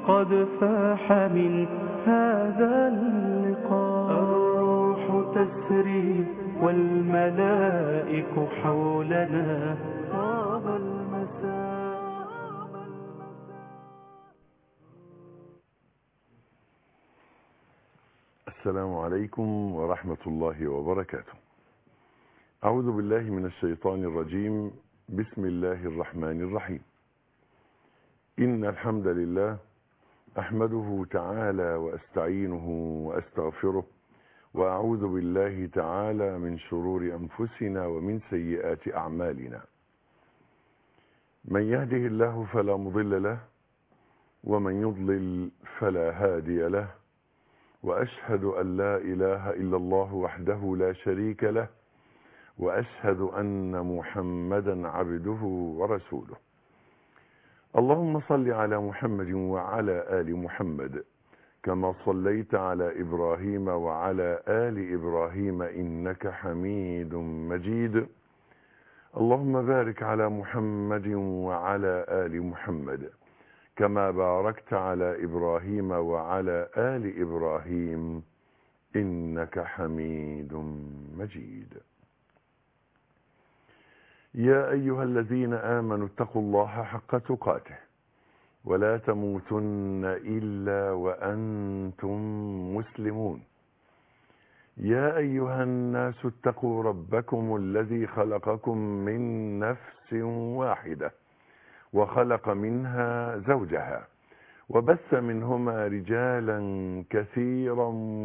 قد فاح من هذا اللقاء الروح تسري والملائك حولنا طاب المساء السلام عليكم ورحمة الله وبركاته أعوذ بالله من الشيطان الرجيم بسم الله الرحمن الرحيم إن الحمد لله أحمده تعالى وأستعينه وأستغفره وأعوذ بالله تعالى من شرور أنفسنا ومن سيئات أعمالنا من يهده الله فلا مضل له ومن يضلل فلا هادي له وأشهد أن لا إله إلا الله وحده لا شريك له وأشهد أن محمدا عبده ورسوله اللهم صل على محمد وعلى آل محمد كما صليت على إبراهيم وعلى آل إبراهيم إنك حميد مجيد اللهم بارك على محمد وعلى آل محمد كما باركت على إبراهيم وعلى آل إبراهيم إنك حميد مجيد يا أيها الذين آمنوا اتقوا الله حق تقاته ولا تموتن إلا وأنتم مسلمون يا أيها الناس اتقوا ربكم الذي خلقكم من نفس واحدة وخلق منها زوجها وبث منهما رجالا كثيرا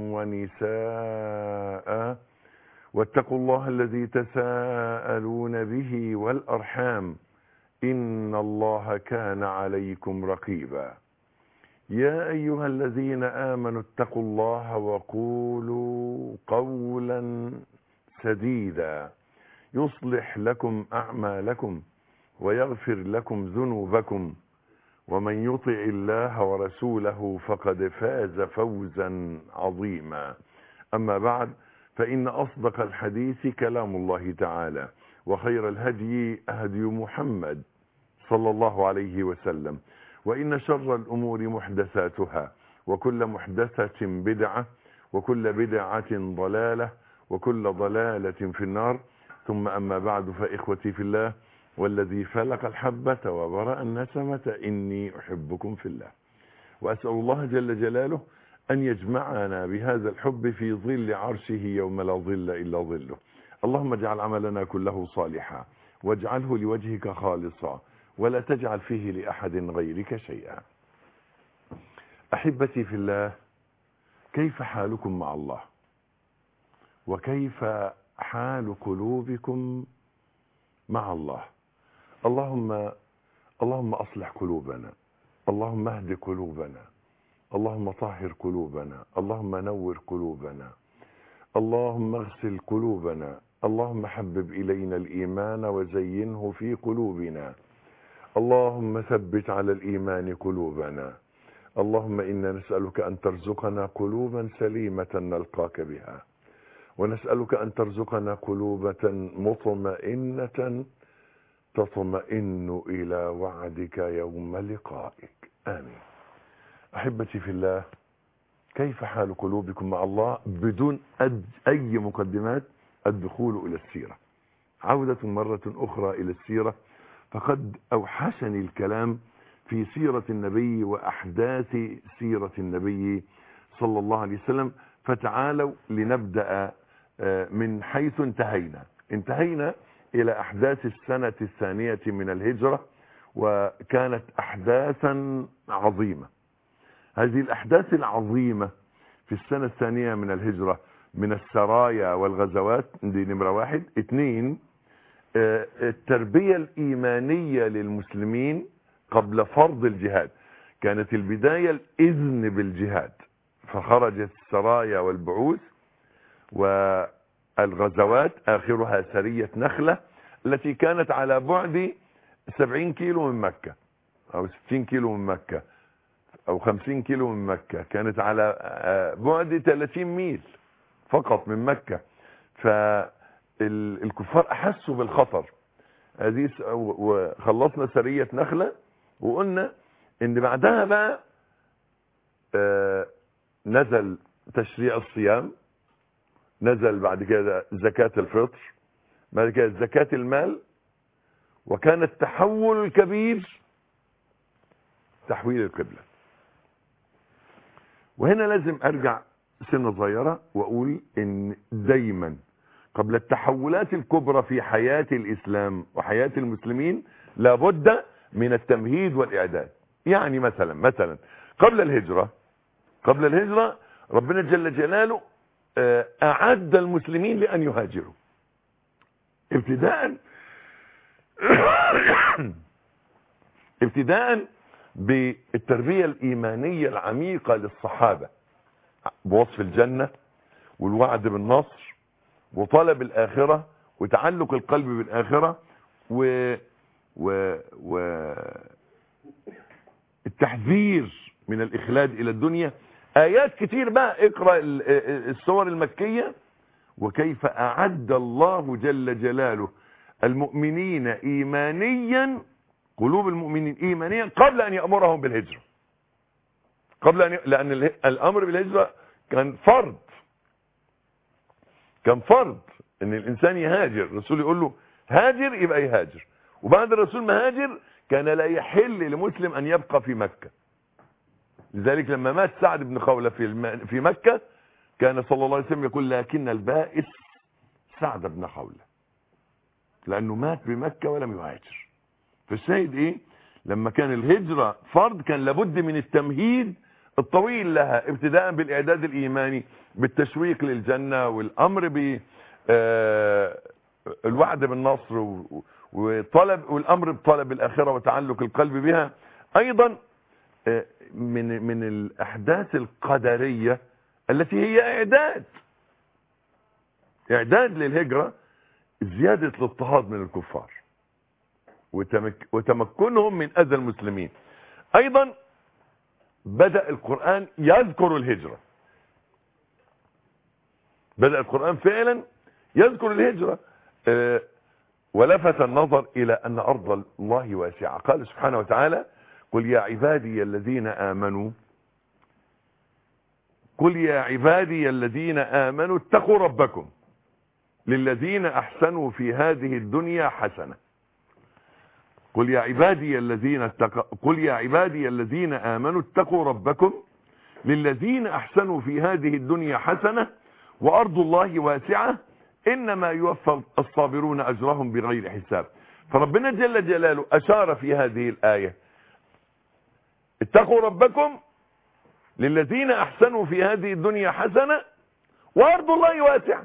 ونساء واتقوا الله الذي تساءلون به والأرحام إن الله كان عليكم رقيبا يا أيها الذين آمنوا اتقوا الله وقولوا قولا سديدا يصلح لكم أعمالكم ويغفر لكم ذنوبكم ومن يطع الله ورسوله فقد فاز فوزا عظيما أما بعد فإن أصدق الحديث كلام الله تعالى وخير الهدي هدي محمد صلى الله عليه وسلم وإن شر الأمور محدثاتها وكل محدثة بدعة وكل بدعة ضلالة وكل ضلالة في النار ثم أما بعد فإخوتي في الله والذي فلق الحبة وبرأ النسمة إني أحبكم في الله وأسأل الله جل جلاله أن يجمعنا بهذا الحب في ظل عرشه يوم لا ظل إلا ظله اللهم اجعل عملنا كله صالحا واجعله لوجهك خالصا ولا تجعل فيه لأحد غيرك شيئا أحبتي في الله كيف حالكم مع الله وكيف حال قلوبكم مع الله اللهم اللهم أصلح قلوبنا اللهم اهد قلوبنا اللهم طهر قلوبنا اللهم نور قلوبنا اللهم اغسل قلوبنا اللهم حبب إلينا الإيمان وزينه في قلوبنا اللهم ثبت على الإيمان قلوبنا اللهم إنا نسألك أن ترزقنا قلوبا سليمة نلقاك بها ونسألك أن ترزقنا قلوبة مطمئنة تطمئن إلى وعدك يوم لقائك آمين أحبتي في الله كيف حال قلوبكم مع الله بدون أي مقدمات الدخول إلى السيرة عودة مرة أخرى إلى السيرة فقد أوحشني الكلام في سيرة النبي وأحداث سيرة النبي صلى الله عليه وسلم فتعالوا لنبدأ من حيث انتهينا انتهينا إلى أحداث السنة الثانية من الهجرة وكانت أحداثا عظيمة هذه الأحداث العظيمة في السنة الثانية من الهجرة من السرايا والغزوات دي نمرة واحد اثنين التربية الإيمانية للمسلمين قبل فرض الجهاد كانت البداية الإذن بالجهاد فخرجت السرايا والبعوث والغزوات آخرها سرية نخلة التي كانت على بعد 70 كيلو من مكة أو 60 كيلو من مكة أو 50 كيلو من مكة كانت على بعد 30 ميل فقط من مكة فالكفار أحسوا بالخطر هذه وخلصنا سرية نخلة وقلنا ان بعدها بقى آه، نزل تشريع الصيام نزل بعد كده زكاة الفطر بعد كده زكاة المال وكان التحول الكبير تحويل القبلة وهنا لازم ارجع سنة صغيرة واقول ان دايما قبل التحولات الكبرى في حياة الاسلام وحياة المسلمين لابد من التمهيد والاعداد يعني مثلا مثلا قبل الهجرة قبل الهجرة ربنا جل جلاله آه، اعد المسلمين لان يهاجروا ابتداء ابتداء بالتربية الإيمانية العميقة للصحابة بوصف الجنة والوعد بالنصر وطلب الآخرة وتعلق القلب بالآخرة و و و التحذير من الإخلاد إلى الدنيا آيات كتير بقى اقرأ ال- السور المكية وكيف أعد الله جل جلاله المؤمنين إيمانيا قلوب المؤمنين إيمانيا قبل أن يأمرهم بالهجرة قبل أن ي... لأن اله- الأمر بالهجرة كان فرض كان فرض ان الانسان يهاجر الرسول يقول له هاجر يبقى يهاجر وبعد الرسول ما هاجر كان لا يحل لمسلم ان يبقى في مكة لذلك لما مات سعد بن خولة في الم... في مكة كان صلى الله عليه وسلم يقول لكن البائس سعد بن خولة لانه مات بمكة ولم يهاجر فالشاهد ايه لما كان الهجرة فرض كان لابد من التمهيد الطويل لها ابتداء بالاعداد الايماني بالتشويق للجنة والامر ب آه، الوعد بالنصر و- وطلب والامر بطلب الاخرة وتعلق القلب بها ايضا آه، من من الاحداث القدرية التي هي اعداد اعداد للهجرة زيادة الاضطهاد من الكفار وتمك وتمكنهم من اذى المسلمين ايضا بدأ القرآن يذكر الهجرة بدأ القرآن فعلا يذكر الهجرة آه، ولفت النظر إلى أن أرض الله واسعة قال سبحانه وتعالى قل يا عبادي الذين آمنوا قل يا عبادي الذين آمنوا اتقوا ربكم للذين أحسنوا في هذه الدنيا حسنة قل يا عبادي الذين اتق... قل يا عبادي الذين آمنوا اتقوا ربكم للذين أحسنوا في هذه الدنيا حسنة وأرض الله واسعة إنما يوفى الصابرون أجرهم بغير حساب فربنا جل جلاله أشار في هذه الآية اتقوا ربكم للذين أحسنوا في هذه الدنيا حسنة وأرض الله واسعة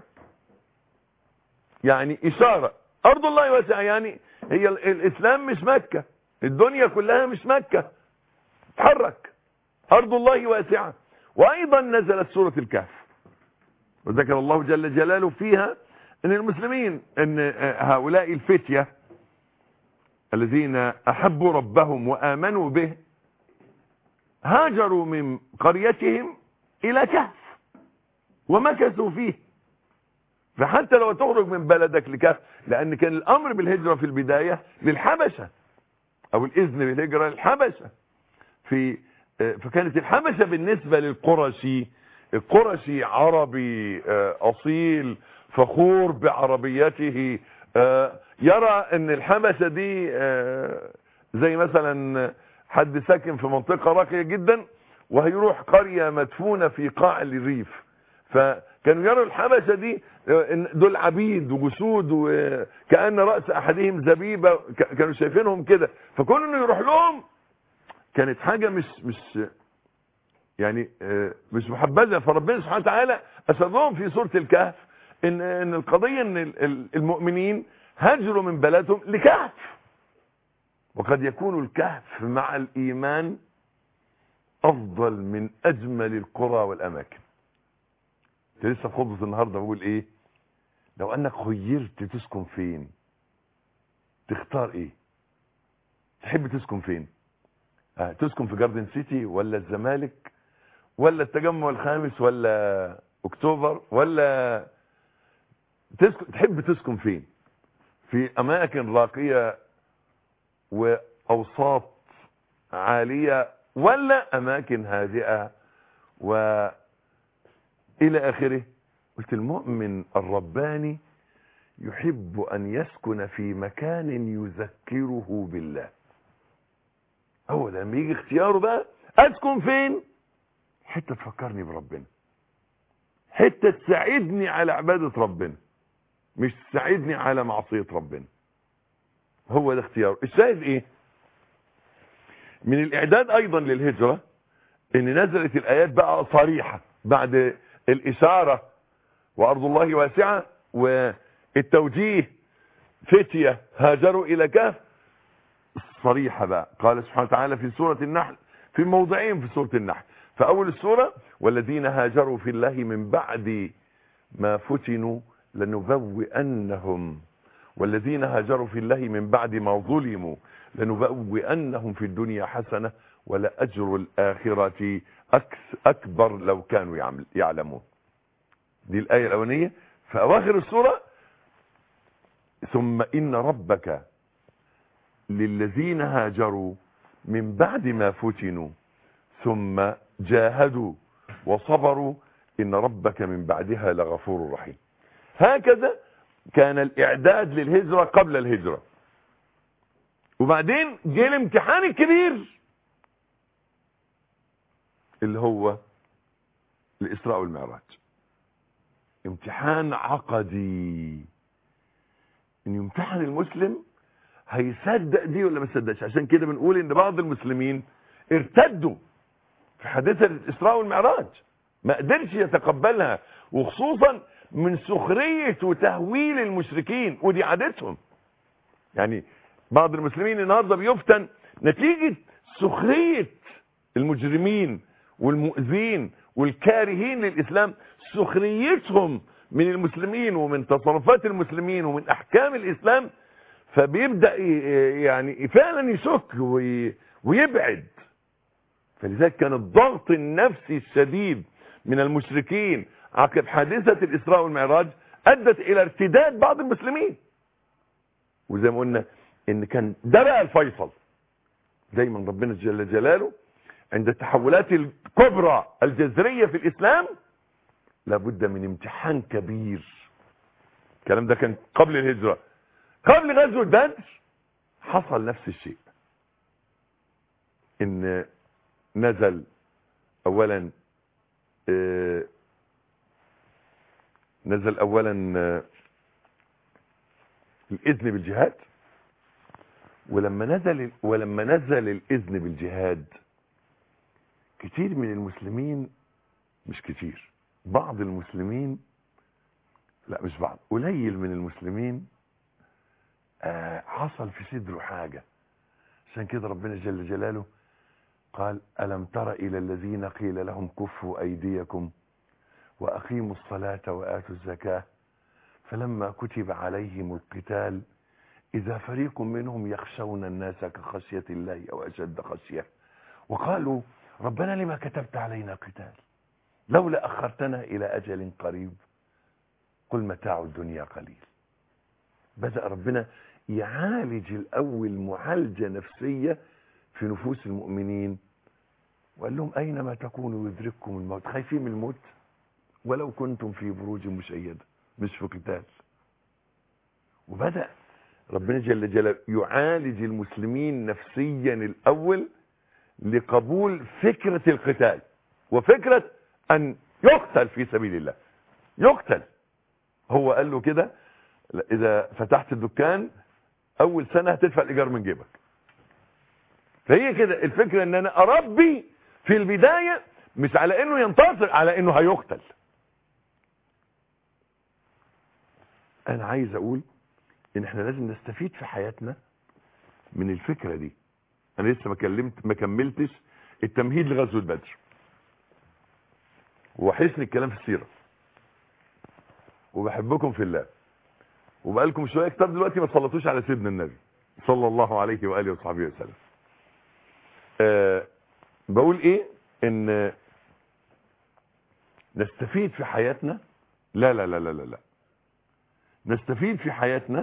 يعني إشارة أرض الله واسعة يعني هي ال- الإسلام مش مكة الدنيا كلها مش مكة تحرك أرض الله واسعة وأيضا نزلت سورة الكهف وذكر الله جل جلاله فيها ان المسلمين ان هؤلاء الفتية الذين احبوا ربهم وامنوا به هاجروا من قريتهم الى كهف ومكثوا فيه فحتى لو تخرج من بلدك لكهف لان كان الامر بالهجرة في البداية للحبشة او الاذن بالهجرة للحبشة في فكانت الحبشة بالنسبة للقرشي القرشي عربي آه، اصيل فخور بعربيته آه، يرى ان الحبشة دي آه، زي مثلا حد ساكن في منطقة راقية جدا وهيروح قرية مدفونة في قاع الريف فكانوا يروا الحبشة دي آه، إن دول عبيد وجسود وكأن رأس احدهم زبيبة ك- كانوا شايفينهم كده فكون انه يروح لهم كانت حاجة مش مش يعني آه، مش محبذة فربنا سبحانه وتعالى أشرهم في سورة الكهف إن, إن القضية إن ال- ال- المؤمنين هاجروا من بلدهم لكهف وقد يكون الكهف مع الإيمان أفضل من أجمل القرى والأماكن كنت لسه في خطبة النهاردة بقول إيه لو أنك خيرت تسكن فين تختار إيه تحب تسكن فين آه، تسكن في جاردن سيتي ولا الزمالك ولا التجمع الخامس ولا اكتوبر ولا تسكن تحب تسكن فين في اماكن راقية واوساط عالية ولا اماكن هادئة وإلى آخره قلت المؤمن الرباني يحب أن يسكن في مكان يذكره بالله هو ده لما يجي اختياره بقى أسكن فين حتة تفكرني بربنا حتة تساعدني على عبادة ربنا مش تساعدني على معصية ربنا هو ده اختياره الشاهد ايه من الاعداد ايضا للهجرة ان نزلت الايات بقى صريحة بعد الاشارة وارض الله واسعة والتوجيه فتية هاجروا الى كهف صريحة بقى قال سبحانه وتعالى في سورة النحل في موضعين في سورة النحل فاول السورة والذين هاجروا في الله من بعد ما فتنوا لنبوئنهم والذين هاجروا في الله من بعد ما ظلموا لنبوئنهم في الدنيا حسنة ولأجر الآخرة أكس أكبر لو كانوا يعمل يعلمون دي الآية الأولانية في أواخر السورة ثم إن ربك للذين هاجروا من بعد ما فتنوا ثم جاهدوا وصبروا إن ربك من بعدها لغفور رحيم هكذا كان الإعداد للهجرة قبل الهجرة وبعدين جه الامتحان الكبير اللي هو الإسراء والمعراج امتحان عقدي ان يمتحن المسلم هيصدق دي ولا ما يصدقش عشان كده بنقول ان بعض المسلمين ارتدوا في حادثة الإسراء والمعراج ما قدرش يتقبلها وخصوصا من سخرية وتهويل المشركين ودي عادتهم يعني بعض المسلمين النهاردة بيفتن نتيجة سخرية المجرمين والمؤذين والكارهين للإسلام سخريتهم من المسلمين ومن تصرفات المسلمين ومن أحكام الإسلام فبيبدأ يعني فعلا يشك ويبعد فلذلك كان الضغط النفسي الشديد من المشركين عقب حادثة الإسراء والمعراج أدت إلى ارتداد بعض المسلمين وزي ما قلنا إن كان ده بقى الفيصل دايما ربنا جل جلاله عند التحولات الكبرى الجذرية في الإسلام لابد من امتحان كبير الكلام ده كان قبل الهجرة قبل غزوة بدر حصل نفس الشيء ان نزل اولا اه نزل اولا اه الاذن بالجهاد ولما نزل ولما نزل الاذن بالجهاد كتير من المسلمين مش كتير بعض المسلمين لا مش بعض قليل من المسلمين آه حصل في صدره حاجة عشان كده ربنا جل جلاله قال ألم تر إلى الذين قيل لهم كفوا أيديكم وأقيموا الصلاة وآتوا الزكاة فلما كتب عليهم القتال إذا فريق منهم يخشون الناس كخشية الله أو أشد خشية وقالوا ربنا لما كتبت علينا قتال لولا أخرتنا إلى أجل قريب قل متاع الدنيا قليل بدأ ربنا يعالج الأول معالجة نفسية في نفوس المؤمنين وقال لهم أينما تكونوا يدرككم الموت خايفين من الموت ولو كنتم في بروج مشيدة مش في قتال وبدأ ربنا جل جلاله يعالج المسلمين نفسيا الأول لقبول فكرة القتال وفكرة أن يقتل في سبيل الله يقتل هو قال له كده إذا فتحت الدكان أول سنة هتدفع الإيجار من جيبك فهي كده الفكرة ان انا اربي في البداية مش على انه ينتصر على انه هيقتل انا عايز اقول ان احنا لازم نستفيد في حياتنا من الفكرة دي انا لسه ما كلمت ما كملتش التمهيد لغزوة بدر وحسن الكلام في السيرة وبحبكم في الله وبقالكم شوية كتاب دلوقتي ما تصلتوش على سيدنا النبي صلى الله عليه وآله وصحبه وسلم أه بقول ايه ان نستفيد في حياتنا لا لا لا لا لا, لا. نستفيد في حياتنا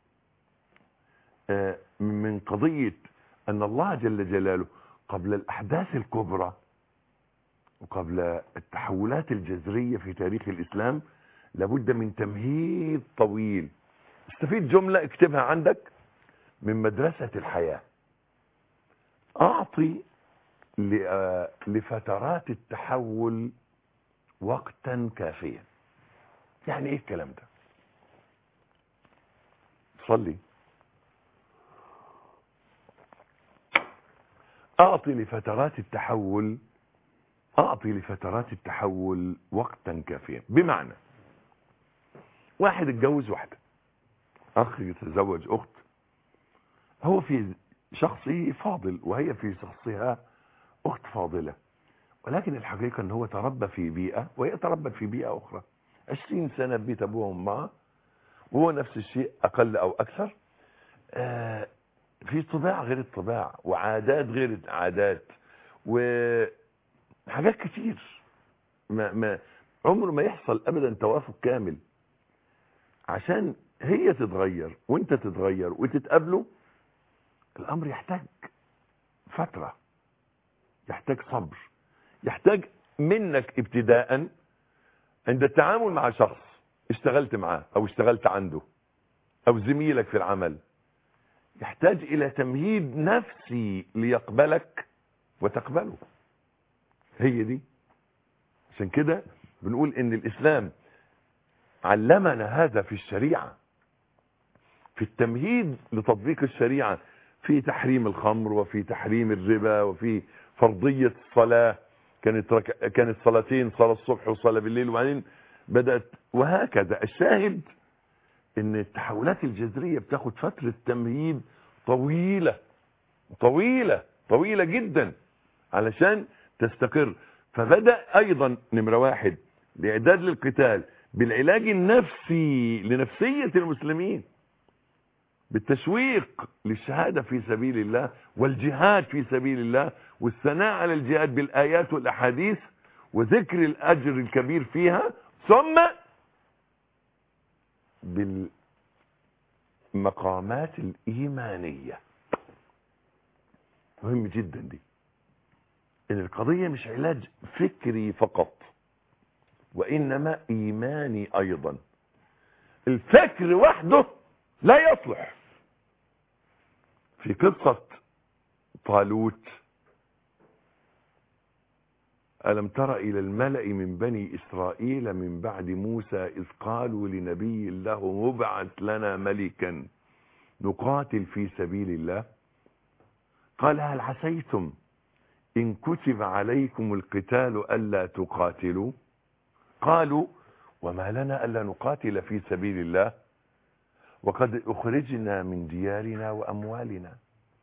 أه من قضية ان الله جل جلاله قبل الاحداث الكبرى وقبل التحولات الجذرية في تاريخ الإسلام لابد من تمهيد طويل استفيد جملة اكتبها عندك من مدرسة الحياة أعطي ل- آه، لفترات التحول وقتا كافيا يعني ايه الكلام ده صلي أعطي لفترات التحول أعطي لفترات التحول وقتا كافيا بمعنى واحد اتجوز واحدة أخ يتزوج أخت هو في شخصه فاضل وهي في شخصها أخت فاضلة ولكن الحقيقة أن هو تربى في بيئة وهي تربت في بيئة أخرى عشرين سنة في بيت أبوها وأمها وهو نفس الشيء أقل أو أكثر آه في طباع غير الطباع وعادات غير العادات وحاجات كتير ما ما عمره ما يحصل ابدا توافق كامل عشان هي تتغير وانت تتغير وتتقابلوا الامر يحتاج فترة يحتاج صبر يحتاج منك ابتداء عند التعامل مع شخص اشتغلت معاه او اشتغلت عنده او زميلك في العمل يحتاج الى تمهيد نفسي ليقبلك وتقبله هي دي عشان كده بنقول ان الاسلام علمنا هذا في الشريعة في التمهيد لتطبيق الشريعة في تحريم الخمر وفي تحريم الربا وفي فرضية الصلاة كانت رك... كانت صلاتين صلاة الصبح وصلاة بالليل وبعدين بدأت وهكذا الشاهد ان التحولات الجذرية بتاخد فترة تمهيد طويلة طويلة طويلة جدا علشان تستقر فبدأ ايضا نمرة واحد الاعداد للقتال بالعلاج النفسي لنفسية المسلمين بالتشويق للشهادة في سبيل الله والجهاد في سبيل الله والثناء على الجهاد بالآيات والأحاديث وذكر الأجر الكبير فيها ثم بالمقامات الإيمانية مهم جدا دي ان القضية مش علاج فكري فقط وانما ايماني ايضا الفكر وحده لا يصلح في قصة طالوت ألم تر إلى الملأ من بني إسرائيل من بعد موسى إذ قالوا لنبي له مبعث لنا ملكا نقاتل في سبيل الله قال هل عسيتم إن كتب عليكم القتال ألا تقاتلوا قالوا وما لنا ألا نقاتل في سبيل الله وقد أخرجنا من ديارنا وأموالنا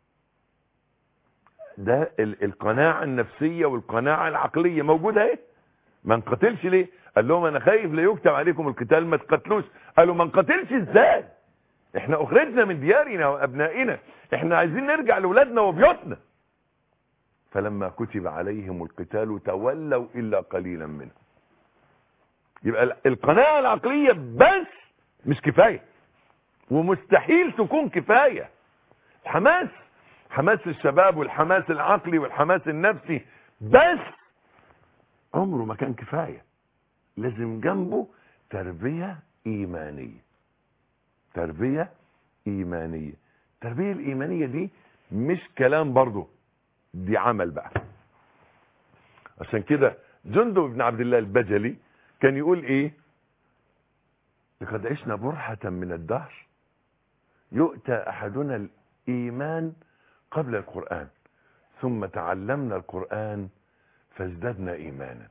ده ال- القناعة النفسية والقناعة العقلية موجودة اهي ما نقتلش ليه قال لهم انا خايف لا يكتب عليكم القتال ما تقتلوش قالوا ما نقتلش ازاي احنا اخرجنا من ديارنا وابنائنا احنا عايزين نرجع لاولادنا وبيوتنا فلما كتب عليهم القتال تولوا الا قليلا منهم يبقى ال- القناعة العقلية بس مش كفاية ومستحيل تكون كفاية حماس حماس الشباب والحماس العقلي والحماس النفسي بس عمره ما كان كفاية لازم جنبه تربية إيمانية تربية إيمانية التربية الإيمانية دي مش كلام برضه دي عمل بقى عشان كده جندب بن عبد الله البجلي كان يقول ايه لقد عشنا برحة من الدهر يؤتى احدنا الايمان قبل القرآن ثم تعلمنا القرآن فازددنا ايمانا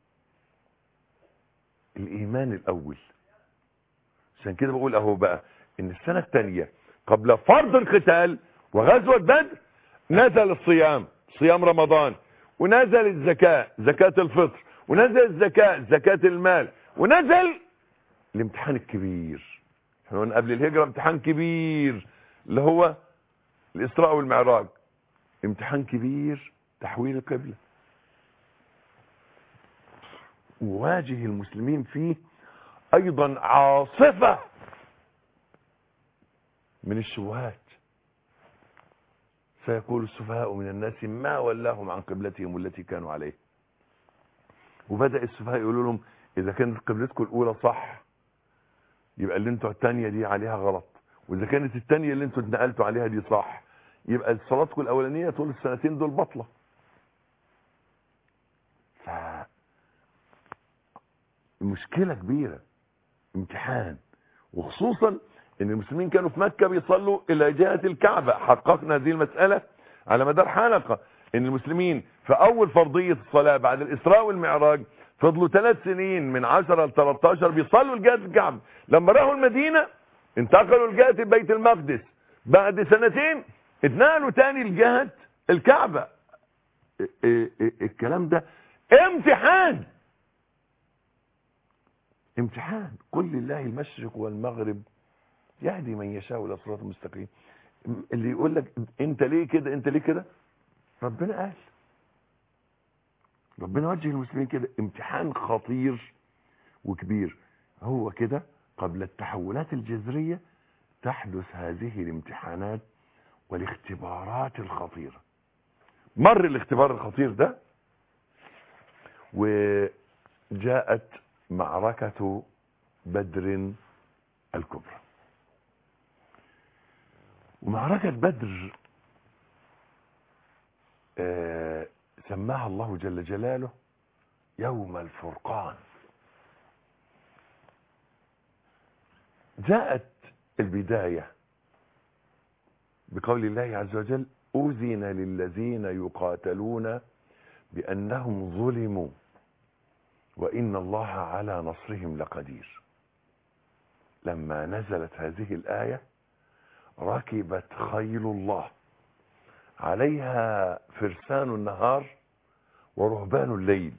الايمان الاول عشان كده بقول اهو بقى ان السنة الثانية قبل فرض القتال وغزوة بدر نزل الصيام صيام رمضان ونزل الزكاة زكاة الفطر ونزل الزكاة زكاة المال ونزل الامتحان الكبير احنا قلنا قبل الهجرة امتحان كبير اللي هو الإسراء والمعراج امتحان كبير تحويل القبلة وواجه المسلمين فيه أيضا عاصفة من الشبهات سيقول السفهاء من الناس ما ولاهم عن قبلتهم التي كانوا عليه وبدأ السفهاء يقولوا لهم اذا كانت قبلتكم الاولى صح يبقى اللي انتوا الثانيه دي عليها غلط واذا كانت الثانيه اللي انتوا اتنقلتوا عليها دي صح يبقى صلاتكم الاولانيه طول السنتين دول بطله ف مشكله كبيره امتحان وخصوصا ان المسلمين كانوا في مكه بيصلوا الى جهه الكعبه حققنا هذه المساله على مدار حلقه ان المسلمين في اول فرضيه الصلاه بعد الاسراء والمعراج فضلوا ثلاث سنين من 10 ل 13 بيصلوا لجهه الكعبه لما راحوا المدينه انتقلوا لجهه بيت المقدس بعد سنتين اتنقلوا تاني لجهه الكعبه ا- ا- ا- الكلام ده امتحان امتحان قل لله المشرق والمغرب يهدي من يشاء الى صراط مستقيم اللي يقول لك انت ليه كده انت ليه كده ربنا قال ربنا وجه المسلمين كده امتحان خطير وكبير هو كده قبل التحولات الجذرية تحدث هذه الامتحانات والاختبارات الخطيرة مر الاختبار الخطير ده وجاءت معركة بدر الكبرى ومعركة بدر آه، سماها الله جل جلاله يوم الفرقان جاءت البداية بقول الله عز وجل أذن للذين يقاتلون بأنهم ظلموا وإن الله على نصرهم لقدير لما نزلت هذه الآية ركبت خيل الله عليها فرسان النهار ورهبان الليل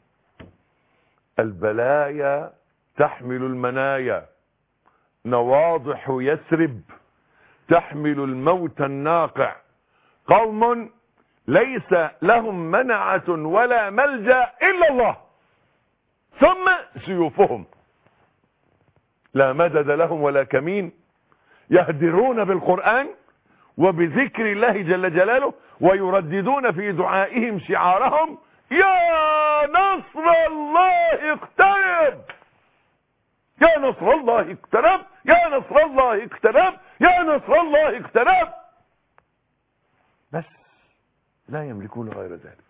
البلايا تحمل المنايا نواضح يثرب تحمل الموت الناقع قوم ليس لهم منعة ولا ملجأ إلا الله ثم سيوفهم لا مدد لهم ولا كمين يهدرون بالقرآن وبذكر الله جل جلاله ويرددون في دعائهم شعارهم يا نصر الله اقترب يا نصر الله اقترب يا نصر الله اقترب يا نصر الله اقترب بس لا يملكون غير ذلك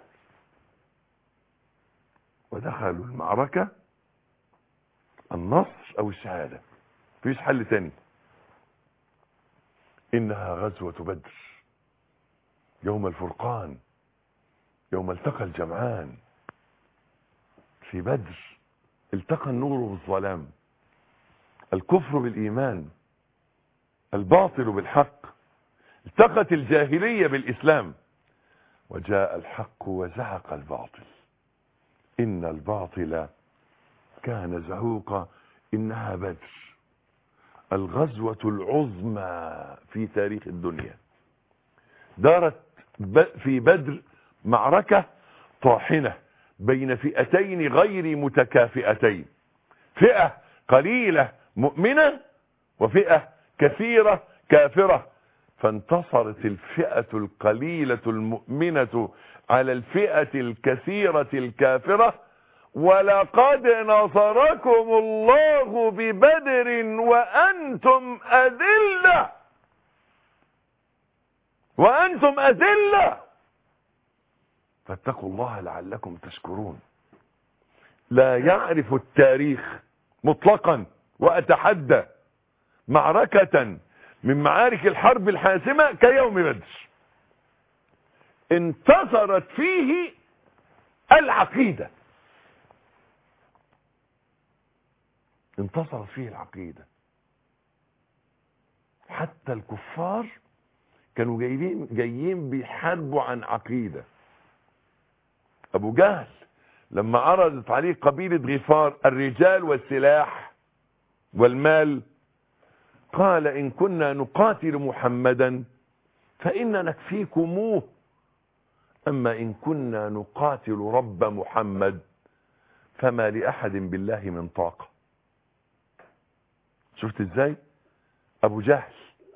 ودخلوا المعركة النصر او الشهادة مفيش حل تاني انها غزوة بدر يوم الفرقان يوم التقى الجمعان في بدر التقى النور بالظلام الكفر بالايمان الباطل بالحق التقت الجاهلية بالاسلام وجاء الحق وزهق الباطل ان الباطل كان زهوقا انها بدر الغزوة العظمى في تاريخ الدنيا دارت في بدر معركة طاحنة بين فئتين غير متكافئتين فئة قليلة مؤمنة وفئة كثيرة كافرة فانتصرت الفئة القليلة المؤمنة على الفئة الكثيرة الكافرة ولقد نصركم الله ببدر وأنتم أذلة وأنتم أذلة فاتقوا الله لعلكم تشكرون لا يعرف التاريخ مطلقا وأتحدى معركة من معارك الحرب الحاسمة كيوم بدر انتصرت فيه العقيده انتصرت فيه العقيدة حتى الكفار كانوا جايين جايين بيحاربوا عن عقيدة ابو جهل لما عرضت عليه قبيلة غفار الرجال والسلاح والمال قال ان كنا نقاتل محمدا فإننا نكفيكموه اما ان كنا نقاتل رب محمد فما لأحد بالله من طاقه شفت ازاي ابو جهل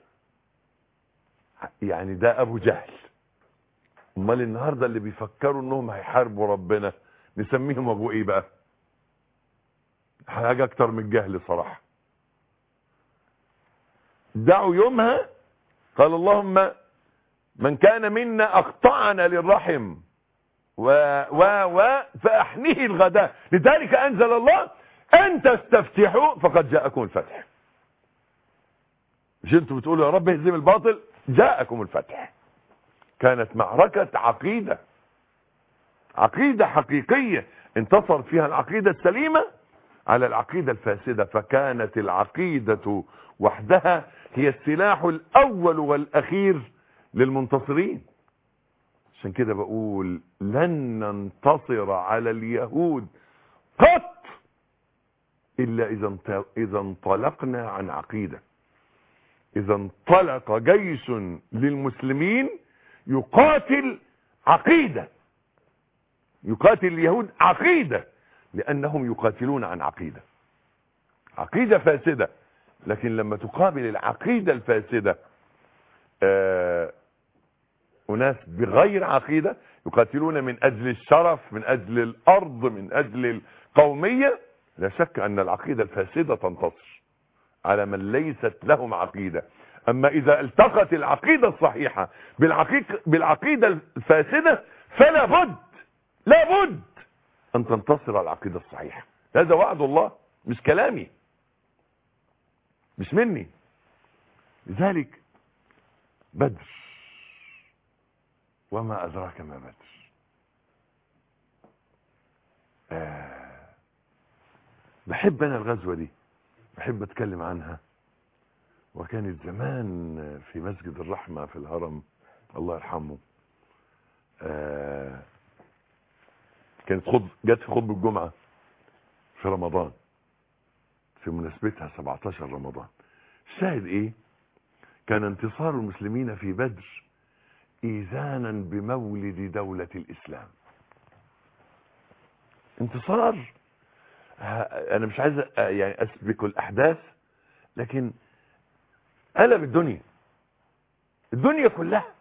يعني ده ابو جهل امال النهارده اللي بيفكروا انهم هيحاربوا ربنا نسميهم ابو ايه بقى حاجة اكتر من الجهل صراحة دعوا يومها قال اللهم من كان منا اقطعنا للرحم و و و فاحنه الغداء لذلك انزل الله ان تستفتحوا فقد جاءكم الفتح مش انتوا بتقولوا يا رب اهزم الباطل جاءكم الفتح كانت معركة عقيدة عقيدة حقيقية انتصر فيها العقيدة السليمة على العقيدة الفاسدة فكانت العقيدة وحدها هي السلاح الأول والأخير للمنتصرين عشان كده بقول لن ننتصر على اليهود قط إلا إذا انت- إذا انطلقنا عن عقيدة إذا انطلق جيش للمسلمين يقاتل عقيدة يقاتل اليهود عقيدة لأنهم يقاتلون عن عقيدة عقيدة فاسدة لكن لما تقابل العقيدة الفاسدة آه أناس بغير عقيدة يقاتلون من أجل الشرف من أجل الأرض من أجل القومية لا شك أن العقيدة الفاسدة تنتصر على من ليست لهم عقيدة أما إذا التقت العقيدة الصحيحة بالعقيق بالعقيدة الفاسدة فلا بد لا بد أن تنتصر العقيدة الصحيحة هذا وعد الله مش كلامي مش مني لذلك بدر وما أدراك ما بدر آه بحب أنا الغزوة دي بحب أتكلم عنها وكانت زمان في مسجد الرحمة في الهرم الله يرحمه آه كانت خطب جت في خطبة الجمعة في رمضان في مناسبتها 17 رمضان الشاهد ايه كان انتصار المسلمين في بدر ايذانا بمولد دولة الاسلام انتصار ها- انا مش عايز أ- يعني اسبق الاحداث لكن قلب الدنيا الدنيا كلها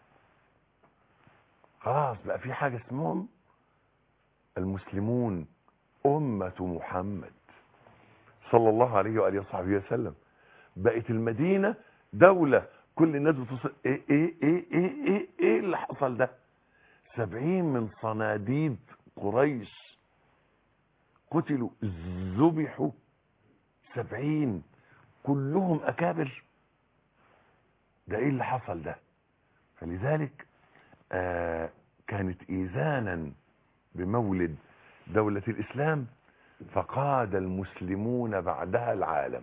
خلاص بقى في حاجة اسمهم المسلمون أمة محمد صلى الله عليه وآله وصحبه وسلم بقت المدينة دولة كل الناس بتصل ايه ايه ايه ايه ايه ايه اللي حصل ده سبعين من صناديد قريش قتلوا ذبحوا سبعين كلهم أكابر ده ايه اللي حصل ده فلذلك آه كانت إيذانا بمولد دولة الإسلام فقاد المسلمون بعدها العالم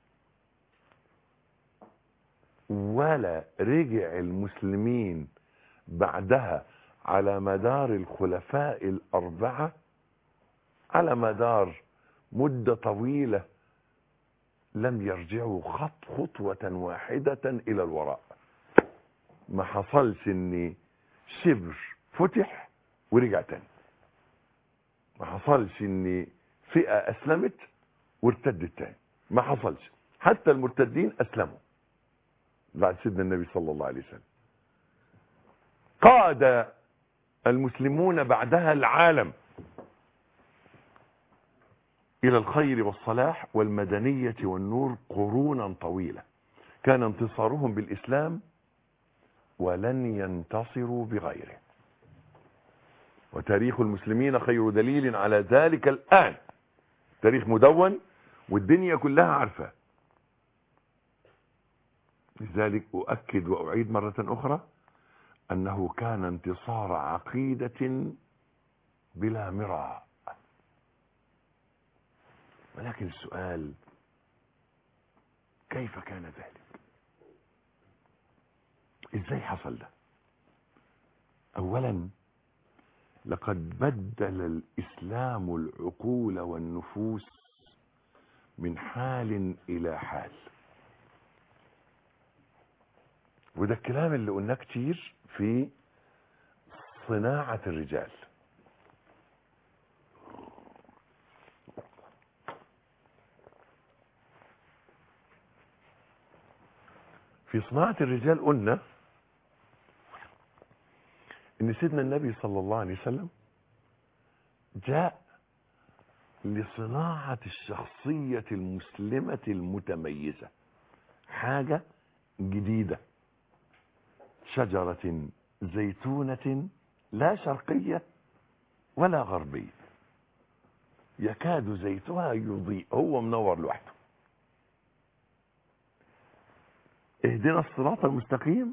ولا رجع المسلمين بعدها على مدار الخلفاء الأربعة على مدار مدة طويلة لم يرجعوا خط خطوة واحدة إلى الوراء ما حصلش ان شبر فتح ورجع تاني ما حصلش ان فئة اسلمت وارتدت تاني ما حصلش حتى المرتدين اسلموا بعد سيدنا النبي صلى الله عليه وسلم قاد المسلمون بعدها العالم الى الخير والصلاح والمدنية والنور قرونا طويلة كان انتصارهم بالاسلام ولن ينتصروا بغيره وتاريخ المسلمين خير دليل على ذلك الآن تاريخ مدون والدنيا كلها عارفة لذلك أؤكد وأعيد مرة أخرى أنه كان انتصار عقيدة بلا مراء ولكن السؤال كيف كان ذلك ازاي حصل ده اولا لقد بدل الاسلام العقول والنفوس من حال الى حال وده الكلام اللي قلناه كتير في صناعة الرجال في صناعة الرجال قلنا ان سيدنا النبي صلى الله عليه وسلم جاء لصناعة الشخصية المسلمة المتميزة حاجة جديدة شجرة زيتونة لا شرقية ولا غربية يكاد زيتها يضيء هو منور لوحده اهدنا الصراط المستقيم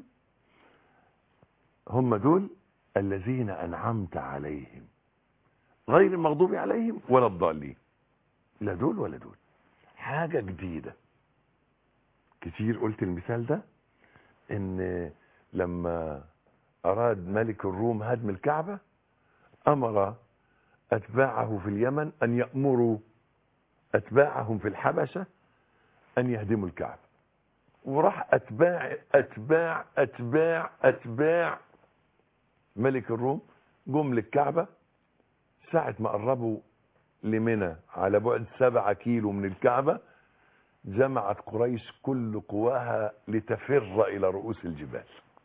هم دول الذين أنعمت عليهم غير المغضوب عليهم ولا الضالين لا دول ولا دول حاجة جديدة كتير قلت المثال ده ان لما اراد ملك الروم هدم الكعبة امر اتباعه في اليمن ان يأمروا اتباعهم في الحبشة ان يهدموا الكعبة وراح اتباع اتباع اتباع اتباع ملك الروم جم للكعبة ساعة ما قربوا لمنى على بعد سبعة كيلو من الكعبة جمعت قريش كل قواها لتفر إلى رؤوس الجبال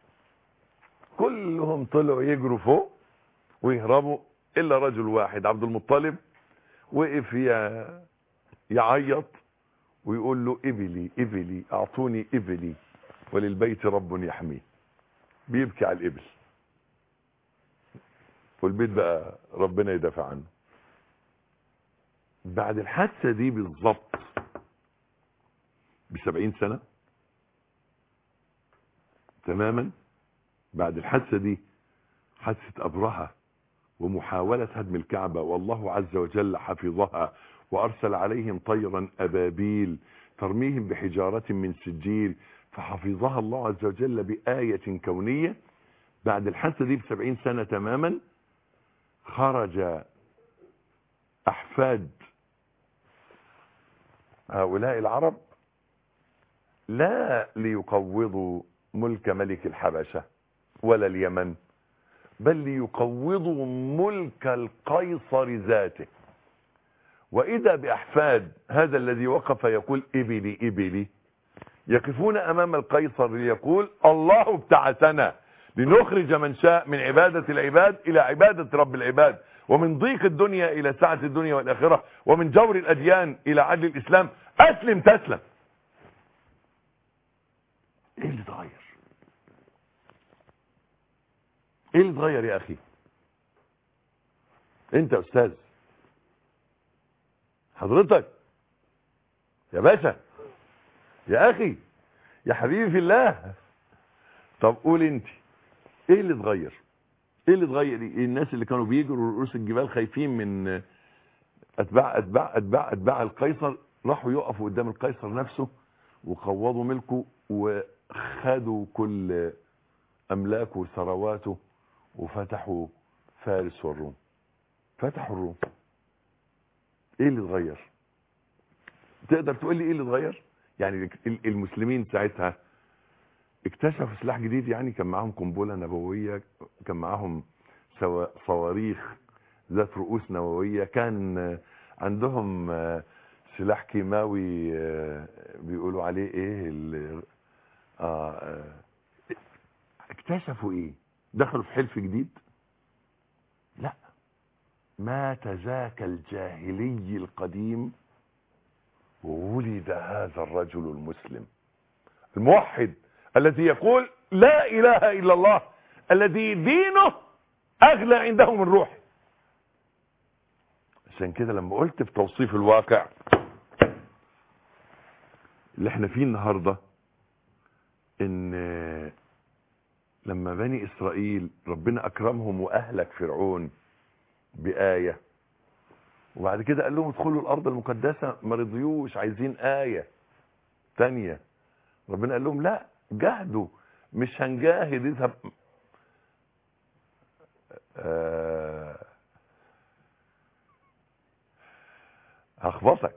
كلهم طلعوا يجروا فوق ويهربوا إلا رجل واحد عبد المطلب وقف ي- يعيط ويقول له إبلي إبلي أعطوني إبلي وللبيت رب يحميه بيبكي على الإبل والبيت بقى ربنا يدافع عنه بعد الحادثة دي بالظبط بسبعين سنة تماما بعد الحادثة دي حادثة أبرهة ومحاولة هدم الكعبة والله عز وجل حفظها وأرسل عليهم طيرا أبابيل ترميهم بحجارة من سجيل فحفظها الله عز وجل بآية كونية بعد الحادثة دي بسبعين سنة تماما خرج أحفاد هؤلاء العرب لا ليقوضوا ملك ملك الحبشة ولا اليمن بل ليقوضوا ملك القيصر ذاته وإذا بأحفاد هذا الذي وقف يقول إبلي إبلي يقفون أمام القيصر ليقول الله ابتعثنا لنخرج من شاء من عبادة العباد إلى عبادة رب العباد ومن ضيق الدنيا إلى سعة الدنيا والآخرة ومن جور الأديان إلى عدل الإسلام أسلم تسلم إيه اللي اتغير إيه اللي اتغير يا أخي أنت يا أستاذ حضرتك يا باشا يا أخي يا حبيبي في الله طب قول انت ايه اللي اتغير ايه اللي اتغير الناس اللي كانوا بيجروا رؤوس الجبال خايفين من اتباع اتباع اتباع اتباع القيصر راحوا يقفوا قدام القيصر نفسه وقوضوا ملكه وخدوا كل املاكه وثرواته وفتحوا فارس والروم فتحوا الروم ايه اللي اتغير تقدر تقول لي ايه اللي اتغير يعني المسلمين ساعتها اكتشفوا سلاح جديد يعني كان معاهم قنبله نوويه كان معاهم سوا- صواريخ ذات رؤوس نوويه كان عندهم سلاح كيماوي بيقولوا عليه ايه ال- آه آه، اكتشفوا ايه دخلوا في حلف جديد لا مات ذاك الجاهلي القديم وولد هذا الرجل المسلم الموحد الذي يقول لا اله الا الله الذي دينه اغلى عنده من روحه عشان كده لما قلت في توصيف الواقع اللي احنا فيه النهارده ان لما بني اسرائيل ربنا اكرمهم واهلك فرعون بايه وبعد كده قال لهم ادخلوا الارض المقدسه ما رضيوش عايزين ايه تانية ربنا قال لهم لا جاهدوا مش هنجاهد اذهب آه هخبطك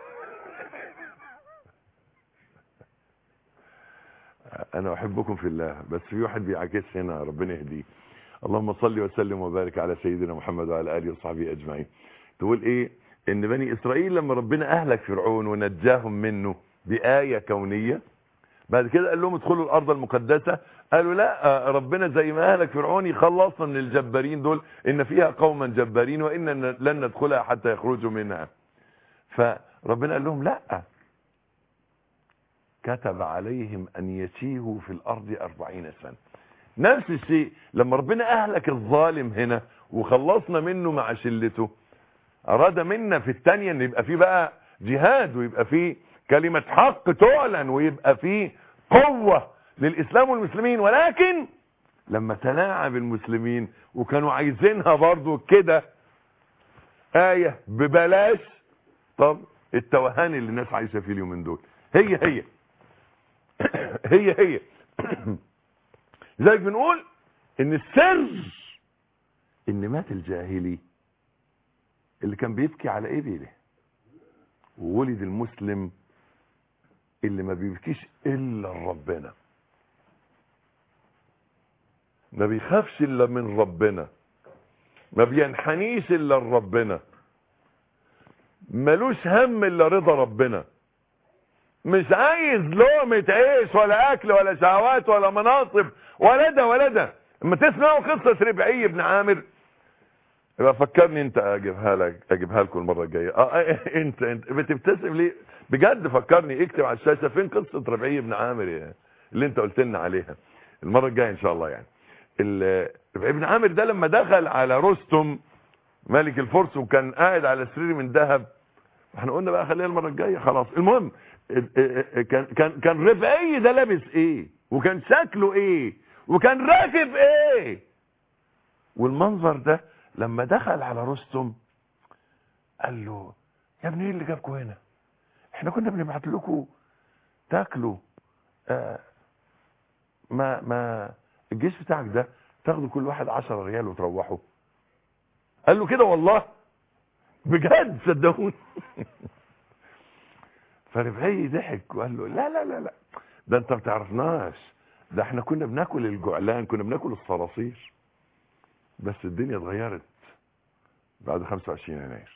انا احبكم في الله بس في واحد بيعاكس هنا ربنا يهديه اللهم صل وسلم وبارك على سيدنا محمد وعلى اله وصحبه اجمعين تقول ايه ان بني اسرائيل لما ربنا اهلك فرعون ونجاهم منه بايه كونيه بعد كده قال لهم ادخلوا الارض المقدسة قالوا لا آه، ربنا زي ما اهلك فرعون يخلصنا من الجبارين دول ان فيها قوما جبارين وان لن ندخلها حتى يخرجوا منها فربنا قال لهم لا كتب عليهم ان يتيهوا في الارض اربعين سنة نفس الشيء لما ربنا اهلك الظالم هنا وخلصنا منه مع شلته اراد منا في التانية ان يبقى فيه بقى جهاد ويبقى فيه كلمة حق تعلن ويبقى فيه قوة للاسلام والمسلمين ولكن لما تلاعب المسلمين وكانوا عايزينها برضو كده آية ببلاش طب التوهان اللي الناس عايشة فيه اليومين دول هي هي هي هي لذلك بنقول ان السر ان مات الجاهلي اللي كان بيبكي على ابله وولد المسلم اللي ما بيبكيش الا ربنا ما بيخافش الا من ربنا ما بينحنيش الا لربنا ملوش هم الا رضا ربنا مش عايز لقمة عيش ولا اكل ولا شهوات ولا مناصب ولا ده ولا ده اما تسمعوا قصة ربعي بن عامر يبقى فكرني انت اجيبها لك اجيبها لكم المره الجايه اه انت انت بتبتسم ليه بجد فكرني اكتب على الشاشه فين قصه ربعي بن عامر يا- اللي انت قلت لنا عليها المره الجايه ان شاء الله يعني ال- ربعي بن عامر ده لما دخل على رستم ملك الفرس وكان قاعد على سرير من ذهب احنا قلنا بقى خليها المره الجايه خلاص المهم ال- ال- كان كان كان ربعي ده لابس ايه وكان شكله ايه وكان راكب ايه والمنظر ده لما دخل على رستم قال له يا ابني ايه اللي جابكم هنا احنا كنا بنبعت لكم تاكلوا آه ما ما الجيش بتاعك ده تاخدوا كل واحد 10 ريال وتروحوا قال له كده والله بجد صدقوني فربعي ضحك وقال له لا لا لا لا ده انت ما بتعرفناش ده احنا كنا بناكل الجعلان كنا بناكل الصراصير بس الدنيا اتغيرت بعد 25 يناير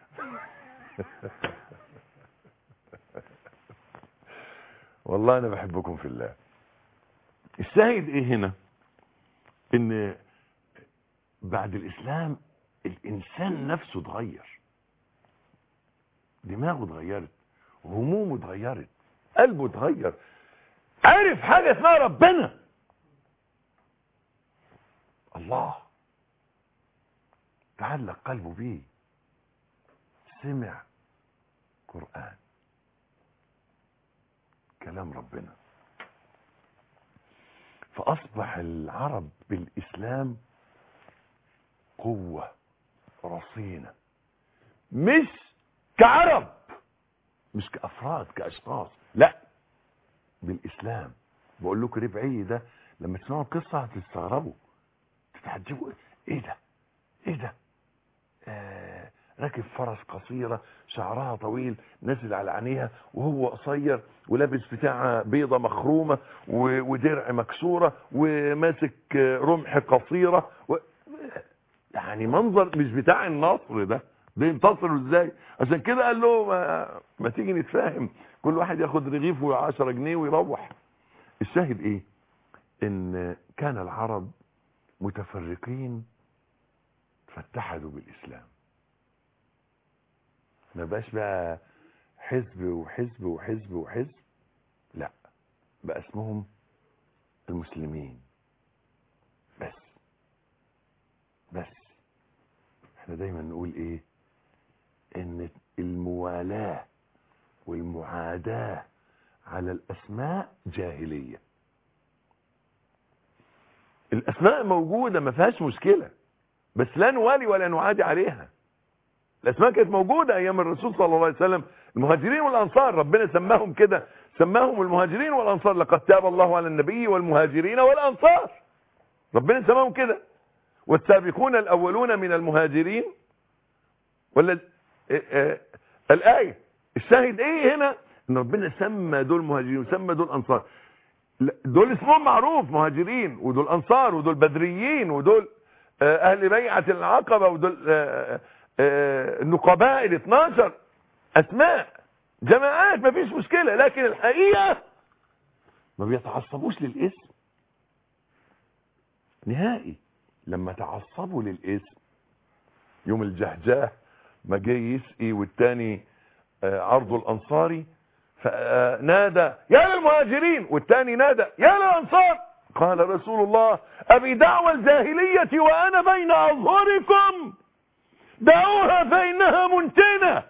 والله انا بحبكم في الله الشاهد ايه هنا ان بعد الاسلام الانسان نفسه اتغير دماغه اتغيرت همومه اتغيرت قلبه اتغير عرف حاجه اسمها ربنا الله تعلق قلبه بيه سمع قرآن كلام ربنا فأصبح العرب بالإسلام قوة رصينة مش كعرب مش كأفراد كأشخاص لا بالإسلام بقول لكم ربعي ده لما تسمعوا القصة هتستغربوا تتعجبوا ايه ده ايه ده آه راكب فرس قصيرة شعرها طويل نازل على عينيها وهو قصير ولابس بتاع بيضة مخرومة و- ودرع مكسورة وماسك آه، رمح قصيرة و... يعني منظر مش بتاع النصر ده ده ينتصروا ازاي عشان كده قال له ما, ما تيجي نتفاهم كل واحد ياخد رغيف و10 جنيه ويروح الشاهد ايه ان كان العرب متفرقين فاتحدوا بالاسلام ما بقاش بقى حزب وحزب وحزب وحزب لا بقى اسمهم المسلمين بس بس احنا دايما نقول ايه ان الموالاة والمعاداة على الاسماء جاهلية الاسماء موجودة ما فيهاش مشكلة بس لا نوالي ولا نعادي عليها الاسماء كانت موجودة ايام الرسول صلى الله عليه وسلم المهاجرين والانصار ربنا سماهم كده سماهم المهاجرين والانصار لقد تاب الله على النبي والمهاجرين والانصار ربنا سماهم كده والسابقون الاولون من المهاجرين ولا اه اه الايه الشاهد ايه هنا ان ربنا سمى دول مهاجرين وسمى دول انصار لا، دول اسمهم معروف مهاجرين ودول انصار ودول بدريين ودول اه اهل بيعه العقبه ودول اه اه النقباء ال 12 اسماء جماعات ما فيش مشكله لكن الحقيقه ما بيتعصبوش للاسم نهائي لما تعصبوا للاسم يوم الجهجاه ما جاي يسقي والتاني آه، عرض الانصاري فنادى يا للمهاجرين والتاني نادى يا للانصار قال رسول الله ابي دعوى الجاهلية وانا بين اظهركم دعوها فانها منتنة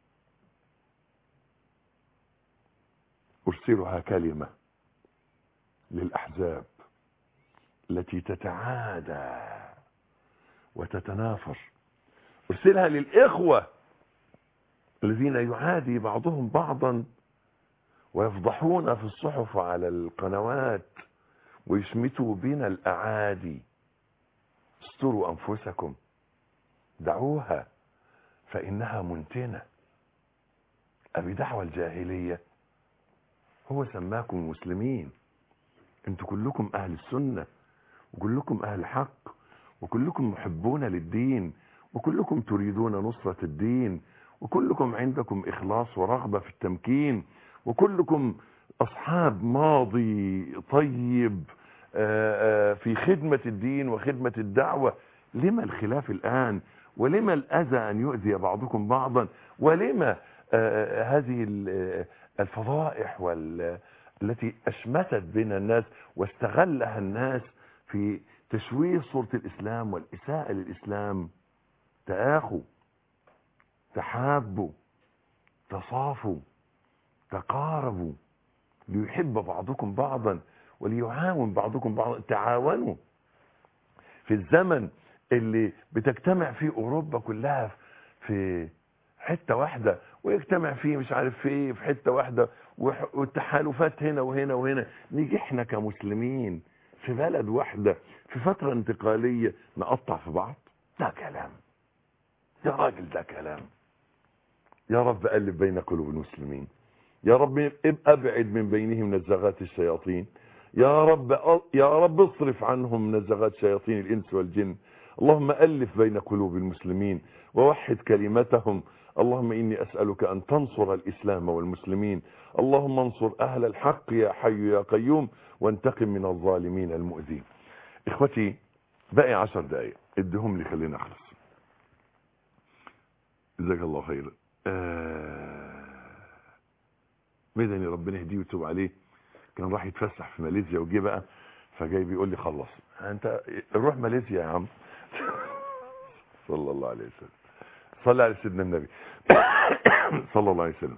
ارسلها كلمة للاحزاب التي تتعادى وتتنافر ارسلها للاخوة الذين يعادي بعضهم بعضا ويفضحون في الصحف على القنوات ويشمتوا بنا الأعادي استروا أنفسكم دعوها فإنها منتنة أبي دعوة الجاهلية هو سماكم مسلمين انتوا كلكم أهل السنة وكلكم أهل الحق وكلكم محبون للدين وكلكم تريدون نصرة الدين وكلكم عندكم إخلاص ورغبة في التمكين وكلكم أصحاب ماضي طيب آه، آه، في خدمة الدين وخدمة الدعوة لما الخلاف الآن ولما الأذى أن يؤذي بعضكم بعضا ولما آه، هذه ال- الفضائح وال التي أشمتت بين الناس واستغلها الناس في تشويه صورة الإسلام والإساءة للإسلام تآخوا تحابوا تصافوا تقاربوا ليحب بعضكم بعضا وليعاون بعضكم بعضا تعاونوا في الزمن اللي بتجتمع فيه اوروبا كلها في حته واحده ويجتمع فيه مش عارف في ايه في حته واحده وح- والتحالفات هنا وهنا وهنا نيجي احنا كمسلمين في بلد واحده في فتره انتقاليه نقطع في بعض ده كلام يا راجل ده كلام يا رب ألف بين قلوب المسلمين يا رب ابقى ابعد من بينهم نزغات الشياطين يا رب يا رب اصرف عنهم نزغات شياطين الانس والجن اللهم الف بين قلوب المسلمين ووحد كلمتهم اللهم اني اسالك ان تنصر الاسلام والمسلمين اللهم انصر اهل الحق يا حي يا قيوم وانتقم من الظالمين المؤذين اخوتي باقي عشر دقايق ادهم لي خلينا اخلص جزاك الله خيرا آه مدني ربنا يهديه ويتوب عليه كان راح يتفسح في ماليزيا وجه بقى فجاي بيقول لي خلص انت روح ماليزيا يا عم صلى الله عليه وسلم صلى على سيدنا النبي صلى الله عليه وسلم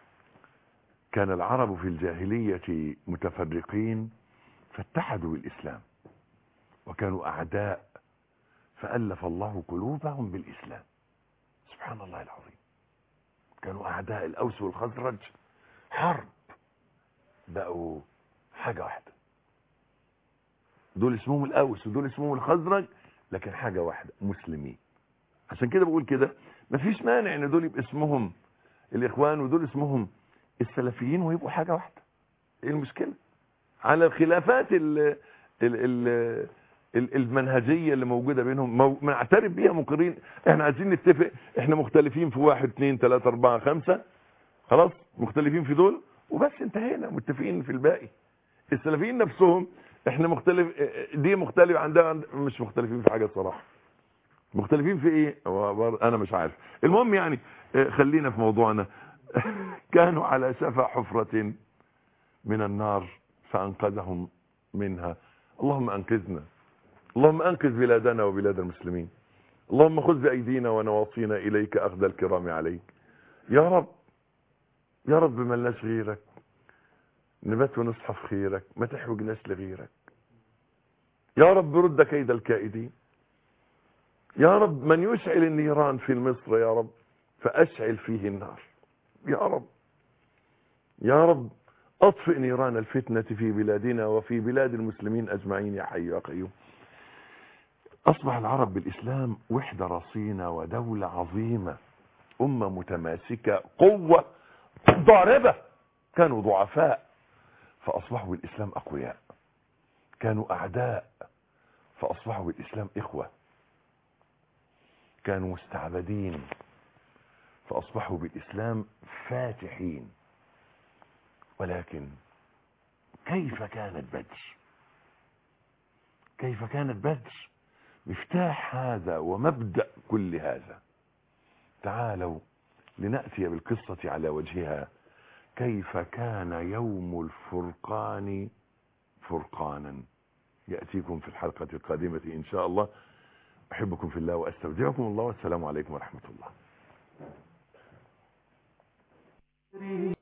كان العرب في الجاهلية متفرقين فاتحدوا بالإسلام وكانوا أعداء فألف الله قلوبهم بالإسلام سبحان الله العظيم كانوا أعداء الأوس والخزرج حرب بقوا حاجة واحدة دول اسمهم الأوس ودول اسمهم الخزرج لكن حاجة واحدة مسلمين عشان كده بقول كده مفيش مانع ان دول يبقى اسمهم الإخوان ودول اسمهم السلفيين ويبقوا حاجة واحدة ايه المشكلة على الخلافات ال ال ال ال- المنهجية اللي موجودة بينهم مو... نعترف بيها مقرين احنا عايزين نتفق احنا مختلفين في واحد اتنين تلاتة اربعة خمسة خلاص مختلفين في دول وبس انتهينا متفقين في الباقي السلفيين نفسهم احنا مختلف دي مختلف عندها عند... مش مختلفين في حاجة صراحة مختلفين في ايه هو بر- انا مش عارف المهم يعني اه، خلينا في موضوعنا كانوا على شفا حفرة من النار فانقذهم منها اللهم انقذنا اللهم انقذ بلادنا وبلاد المسلمين اللهم خذ بايدينا ونواصينا اليك اخذ الكرام عليك يا رب يا رب ملناش غيرك نبات ونصحى في خيرك ما تحوجناش لغيرك يا رب رد كيد الكائدين يا رب من يشعل النيران في مصر يا رب فاشعل فيه النار يا رب يا رب اطفئ نيران الفتنة في بلادنا وفي بلاد المسلمين اجمعين يا حي يا قيوم اصبح العرب بالاسلام وحدة رصينة ودولة عظيمة امة متماسكة قوة ضاربة كانوا ضعفاء فاصبحوا بالاسلام اقوياء كانوا اعداء فاصبحوا بالاسلام اخوة كانوا مستعبدين فاصبحوا بالاسلام فاتحين ولكن كيف كانت بدر كيف كانت بدر مفتاح هذا ومبدأ كل هذا تعالوا لنأتي بالقصة على وجهها كيف كان يوم الفرقان فرقانا يأتيكم في الحلقة القادمة إن شاء الله أحبكم في الله وأستودعكم الله والسلام عليكم ورحمة الله